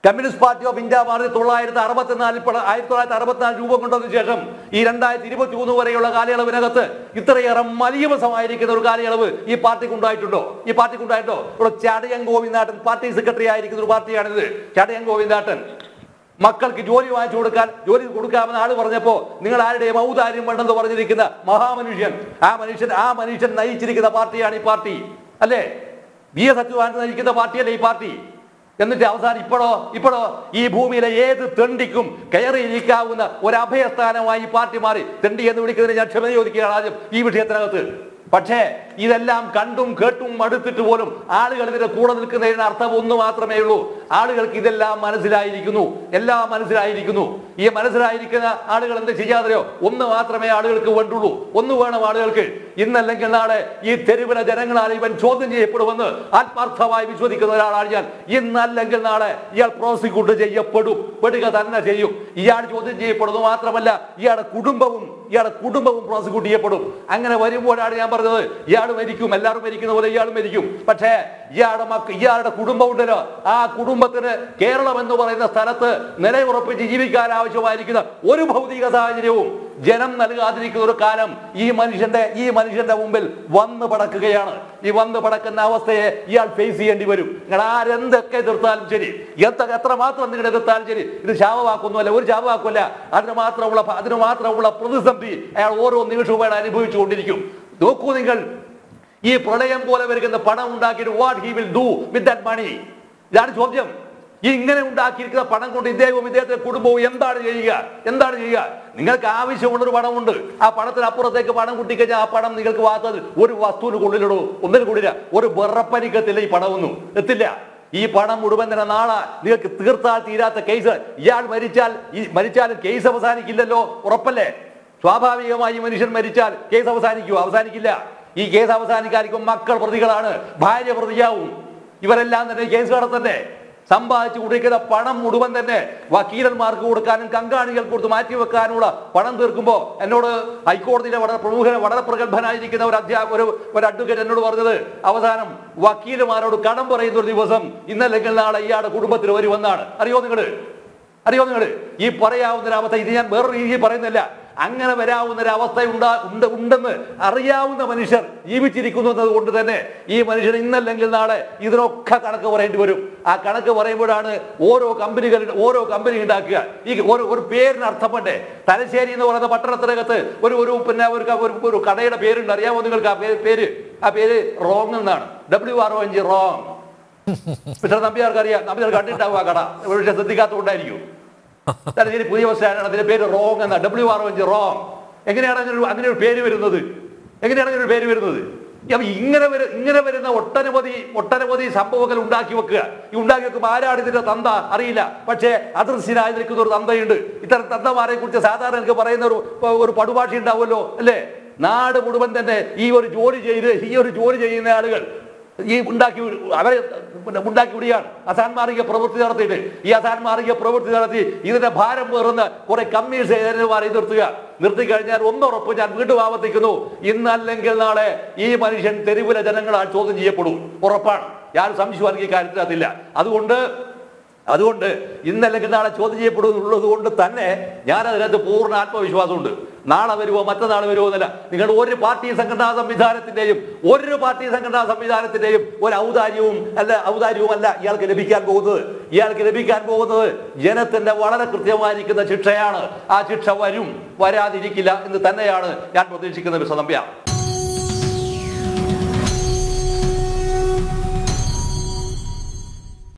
communist party of India മാറി തൊള്ളായിരത്തി അറുപത്തിനാലിൽ പട- ആയിരത്തി തൊള്ളായിരത്തി അറുപത്തിനാല് രൂപം കൊണ്ടതിന് ശേഷം ഈ രണ്ടായിരത്തി ഇരുപത്തി മൂന്ന് വരെയുള്ള കാലയളവിനകത്ത് ഇത്രയേറെ മലീമസമായിരിക്കുന്ന ഒരു കാലയളവ് ഈ പാർട്ടിക്ക് ഉണ്ടായിട്ടുണ്ടോ ഈ പാർട്ടിക്ക് ഉണ്ടായിട്ടോ ഇവിടെ ചാടയൻ ഗോവിന്ദാട്ടൻ പാർട്ടി സെക്രട്ടറി ആയിരിക്കുന്ന ഒരു പാർട്ടിയാണിത് ചാടയൻ ഗോവിന്ദാട്ടൻ മക്കൾക്ക് ജോലി വാങ്ങിച്ചു കൊടുക്കാൻ ജോലി കൊടുക്കാമെന്ന് ആള് പറഞ്ഞപ്പോ നിങ്ങൾ ആരുടെയും ഔദാര്യം വേണ്ടെന്ന് പറഞ്ഞിരിക്കുന്ന മഹാമനുഷ്യൻ ആ മനുഷ്യൻ ആ മനുഷ്യൻ നയിച്ചിരിക്കുന്ന പാർട്ടിയാണ് ഈ പാർട്ടി അല്ലേ വി എസ് അച്യുതാനന്ദൻ നയിക്കുന്ന പാർട്ടിയല്ലേ ഈ പാർട്ടി എന്നിട്ട് അവസാനം ഇപ്പോഴോ ഇപ്പോഴോ ഈ ഭൂമിയിലെ ഏത് തെണ്ടിക്കും കയറിയിരിക്കാവുന്ന ഒരു അഭയസ്ഥാനമായി ഈ പാർട്ടി മാറി തെണ്ടി എന്ന് വിളിക്കുന്നതിന് ഞാൻ ക്ഷമ ചോദിക്കുകയാണ് ആദ്യം ഈ വിഷയത്തിനകത്ത് പക്ഷേ ഇതെല്ലാം കണ്ടും കേട്ടും മടുത്തിട്ട് പോലും ആളുകൾ ഇതിന്റെ കൂടെ നിൽക്കുന്നതിന് അർത്ഥം ഒന്ന് മാത്രമേ ഉള്ളൂ ആളുകൾക്ക് ഇതെല്ലാം മനസ്സിലായിരിക്കുന്നു എല്ലാം മനസ്സിലായിരിക്കുന്നു ഈ മനസ്സിലായിരിക്കുന്ന ആളുകൾ എന്ത് ചെയ്യാതെയോ ഒന്ന് മാത്രമേ ആളുകൾക്ക് വേണ്ടുള്ളൂ ഒന്ന് വേണം ആളുകൾക്ക് ഇന്നല്ലെങ്കിൽ നാളെ ഈ തെരുവിലെ ജനങ്ങളാൽ ഇവൻ ചോദ്യം ചെയ്യപ്പെടുമെന്ന് ആത്മാർത്ഥമായി വിശ്വസിക്കുന്ന ഒരാളാണ് ഞാൻ ഇന്നല്ലെങ്കിൽ നാളെ ഇയാൾ പ്രോസിക്യൂട്ട് ചെയ്യപ്പെടും പെടുക തന്നെ ചെയ്യും ഇയാൾ ചോദ്യം ചെയ്യപ്പെടുന്നു മാത്രമല്ല ഇയാളുടെ കുടുംബവും ഇയാളുടെ കുടുംബവും പ്രോസിക്യൂട്ട് ചെയ്യപ്പെടും അങ്ങനെ വരുമ്പോഴാണ് ഞാൻ പറഞ്ഞത് ഇയാൾ മരിക്കും എല്ലാവരും മരിക്കുന്ന പോലെ ഇയാളും മരിക്കും പക്ഷേ ഇയാളുടെ മക്ക ഇയാളുടെ കുടുംബം ഉണ്ടല്ലോ ആ കുടുംബത്തിന് കേരളം എന്ന് പറയുന്ന സ്ഥലത്ത് നിലയുറപ്പിച്ച് ജീവിക്കാൻ ആവശ്യമായിരിക്കുന്ന ഒരു ഭൗതിക സാഹചര്യവും ജനം നൽകാതിരിക്കുന്ന ഒരു കാലം ഈ മനുഷ്യന്റെ ഈ മനുഷ്യന്റെ മുമ്പിൽ വന്ന് പടക്കുകയാണ് ഈ വന്ന് പടക്കുന്ന അവസ്ഥയെ ഇയാൾ ഫേസ് ചെയ്യേണ്ടി വരും നിങ്ങൾ ആരെന്തൊക്കെ എതിർത്താലും ശരി എത്ര എത്ര മാത്രം നിങ്ങൾ എതിർത്താലും ശരി ഇത് ശാപമാക്കൊന്നുമല്ല ഒരു ശാപമാക്കുമല്ല അതിന് മാത്രമുള്ള അതിന് മാത്രമുള്ള പ്രതിസന്ധി അയാൾ ഓരോ നിമിഷവും അയാൾ അനുഭവിച്ചുകൊണ്ടിരിക്കും നോക്കൂ നിങ്ങൾ ഈ പ്രളയം പോലെ വരുന്ന പണം ഉണ്ടാക്കിയിട്ട് what he will do with that money ഇതാണ് ചോദ്യം ഈ ഇങ്ങനെ ഉണ്ടാക്കിയിരിക്കുന്ന പണം കൊണ്ട് ഇദ്ദേഹവും ഇദ്ദേഹത്തിന്റെ കുടുംബവും എന്താണ് ചെയ്യുക എന്താണ് ചെയ്യുക നിങ്ങൾക്ക് ആവശ്യമുള്ളൊരു പണമുണ്ട് ആ പണത്തിനപ്പുറത്തേക്ക് പണം കൂട്ടിക്കഴിഞ്ഞാൽ ആ പണം നിങ്ങൾക്ക് വാങ്ങുന്നത് ഒരു വസ്തുവിന് കൊള്ളിലിടൂ ഒന്നിനും കൊള്ളില്ല ഒരു വെറപ്പനിക്കത്തില്ല ഈ പണമൊന്നും എത്തില്ല ഈ പണം മുഴുവൻ തന്നെ നാളെ നിങ്ങൾക്ക് തീർത്താൽ തീരാത്ത കേസ് ഇയാൾ മരിച്ചാൽ ഈ മരിച്ചാലും കേസ് അവസാനിക്കില്ലല്ലോ ഉറപ്പല്ലേ സ്വാഭാവികമായി മനുഷ്യൻ മരിച്ചാൽ കേസ് അവസാനിക്കുമോ അവസാനിക്കില്ല ഈ കേസ് അവസാനിക്കാതിരിക്കും മക്കൾ പ്രതികളാണ് ഭാര്യ പ്രതിയാവും ഇവരെല്ലാം തന്നെ കേസ് നടത്തണ്ടേ സമ്പാദിച്ചു കൊടുക്കുന്ന പണം മുഴുവൻ തന്നെ വക്കീലന്മാർക്ക് കൊടുക്കാനും കങ്കാണികൾക്ക് കൊടുത്ത് മാറ്റിവെക്കാനുള്ള പണം തീർക്കുമ്പോൾ എന്നോട് ഹൈക്കോടതിയിലെ വളരെ പ്രമുഖ വളരെ പ്രഗത്ഭനായിരിക്കുന്ന ഒരു അധ്യാപക ഒരു ഒരു അഡ്വക്കേറ്റ് എന്നോട് പറഞ്ഞത് അവസാനം വക്കീലുമാരോട് കടം പറയുന്ന ഒരു ദിവസം ഇന്നല്ലെങ്കിൽ നാളെ ഇയാളുടെ കുടുംബത്തിൽ വരുമെന്നാണ് അറിയോ നിങ്ങള് അറിയോ നിങ്ങൾ ഈ പറയാവുന്ന ഒരു അവസ്ഥ ഇത് ഞാൻ വേറൊരു രീതിയിൽ പറയുന്നില്ല അങ്ങനെ വരാവുന്ന ഒരു അവസ്ഥ ഉണ്ടാ ഉണ്ട് ഉണ്ടെന്ന് അറിയാവുന്ന മനുഷ്യർ ജീവിച്ചിരിക്കുന്നു എന്നത് കൊണ്ട് തന്നെ ഈ മനുഷ്യൻ ഇന്നല്ലെങ്കിൽ നാളെ ഇതിനൊക്കെ കണക്ക് പറയേണ്ടി വരും ആ കണക്ക് പറയുമ്പോഴാണ് ഓരോ കമ്പനികൾ ഓരോ കമ്പനി ഉണ്ടാക്കുക ഈ ഒരു ഒരു പേരിന് അർത്ഥപ്പെട്ടെ തലശ്ശേരി എന്ന് പറയുന്ന പട്ടണത്തിനകത്ത് ഒരു ഒരു പിന്നെ ഒരു ക- ഒരു- ഒരു കടയുടെ പേരുണ്ട് അറിയാമോ നിങ്ങൾക്ക് ആ പേര് പേര് ആ പേര് റോങ് എന്നാണ് W R O N G wrong mister നമ്പ്യാർക്ക് അറിയാം നമ്പ്യാർ കണ്ടിട്ടാവും ആ കട പക്ഷെ ശ്രദ്ധിക്കാത്തതുകൊണ്ടായിരിക്കും തലശ്ശേരി പുതിയ ബസ് സ്റ്റാൻഡാണ് അതിന്റെ പേര് റോങ് എന്ന W R O N G wrong എങ്ങനെയാണ് അങ്ങനെ ഒരു അങ്ങനെ ഒരു പേര് വരുന്നത് എങ്ങനെയാണ് അങ്ങനെ ഒരു പേര് വരുന്നത് അപ്പൊ ഇങ്ങനെ വരു ഇങ്ങനെ വരുന്ന ഒട്ടനവധി ഒട്ടനവധി സംഭവങ്ങൾ ഉണ്ടാക്കി വെക്കുക ഈ ഉണ്ടാക്കി വെക്കുമ്പോൾ ആരാണ് ഇതിന്റെ തന്ത അറിയില്ല പക്ഷേ അദൃശ്യനായി നിൽക്കുന്ന ഒരു തന്തയുണ്ട് ഇത്തരം തന്തമാരെ കുറിച്ച് സാധാരണ എനിക്ക് പറയുന്ന ഒരു ഒരു പടുഭാഷ ഉണ്ടാവുമല്ലോ അല്ലേ നാട് മുഴുവൻ തന്നെ ഈ ഒരു ജോലി ചെയ്ത് ഈ ഒരു ജോലി ചെയ്യുന്ന ആളുകൾ ഈ ഉണ്ടാക്കി വി- അവരെ പിന്നെ ഉണ്ടാക്കി വിടുകയാണ് അസാൻമാർഗിക പ്രവൃത്തി നടത്തിയിട്ട് ഈ അസാൻമാർഗിക പ്രവൃത്തി നടത്തി ഇതിന്റെ ഭാരം പേറുന്ന കുറെ കമ്മീഷൻ ഏജന്റുമാരെ നിർത്തുക നിർത്തി കഴിഞ്ഞാൽ ഒന്നുറപ്പ് ഞാൻ വീണ്ടും ആവർത്തിക്കുന്നു ഇന്നല്ലെങ്കിൽ നാളെ ഈ മനുഷ്യൻ തെരുവിലെ ജനങ്ങളാൽ ചോദ്യം ചെയ്യപ്പെടും ഉറപ്പാണ് യാതൊരു സംശയവും ഈ കാര്യത്തിനകത്തില്ല അതുകൊണ്ട് അതുകൊണ്ട് ഇന്നല്ലെങ്കിൽ നാളെ ചോദ്യം ചെയ്യപ്പെടുന്നുള്ളത് കൊണ്ട് തന്നെ ഞാൻ അതിനകത്ത് പൂർണ്ണ ആത്മവിശ്വാസമുണ്ട് നാളെ വരുമോ മറ്റന്നാൾ വരുമോ എന്നല്ല നിങ്ങൾ ഒരു പാർട്ടി സംഘടനാ സംവിധാനത്തിന്റെയും ഒരു പാർട്ടി സംഘടനാ സംവിധാനത്തിന്റെയും ഒരു ഔദാര്യവും അല്ല ഔദാര്യവും അല്ല ഇയാൾക്ക് ലഭിക്കാൻ പോകുന്നത് ഇയാൾക്ക് ലഭിക്കാൻ പോകുന്നത് ജനത്തിന്റെ വളരെ കൃത്യമായിരിക്കുന്ന ശിക്ഷയാണ് ആ ശിക്ഷ വരും വരാതിരിക്കില്ല എന്ന് തന്നെയാണ് ഞാൻ പ്രതീക്ഷിക്കുന്നത് മിസ്റ്റർ നമ്പ്യാർ